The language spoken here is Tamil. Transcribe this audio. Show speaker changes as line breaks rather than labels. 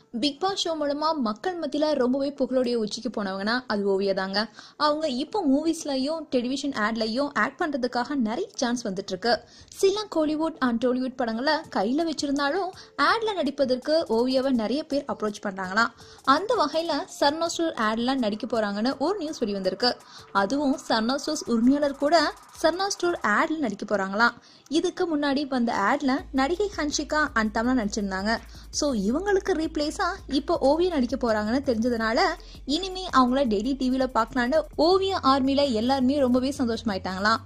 பிக் பாஸ் ஷோ மூலமா மக்கள் மத்தியில ரொம்பவே புகழுடைய உச்சிக்கு போனவங்கன்னா அது ஓவியா தாங்க அவங்க இப்போ மூவிஸ்லயும் டெலிவிஷன் ஆட்லயும் ஆக்ட் பண்றதுக்காக நிறைய சான்ஸ் வந்துட்டு இருக்கு சில கோலிவுட் அண்ட் டோலிவுட் படங்களை கையில வச்சிருந்தாலும் ஆட்ல நடிப்பதற்கு ஓவியாவை நிறைய பேர் அப்ரோச் பண்றாங்களாம் அந்த வகையில சர்னோஸ்டோர் ஆட்ல நடிக்க போறாங்கன்னு ஒரு நியூஸ் வெளிவந்திருக்கு அதுவும் சர்னோஸ்டோஸ் உரிமையாளர் கூட சர்னா ஸ்டோர் ஆட்ல நடிக்க போறாங்களாம் இதுக்கு முன்னாடி வந்த ஆட்ல நடிகை ஹன்ஷிகா அண்ட் தமிழா நடிச்சிருந்தாங்க ஸோ இவங்களுக்கு ரீப்ளேஸா இப்போ ஓவியா நடிக்க போறாங்கன்னு தெரிஞ்சதுனால இனிமே அவங்கள டெய்லி டிவியில பார்க்கலான்னு ஓவியா ஆர்மில எல்லாருமே ரொம்பவே சந்தோஷமாயிட்டாங்களாம்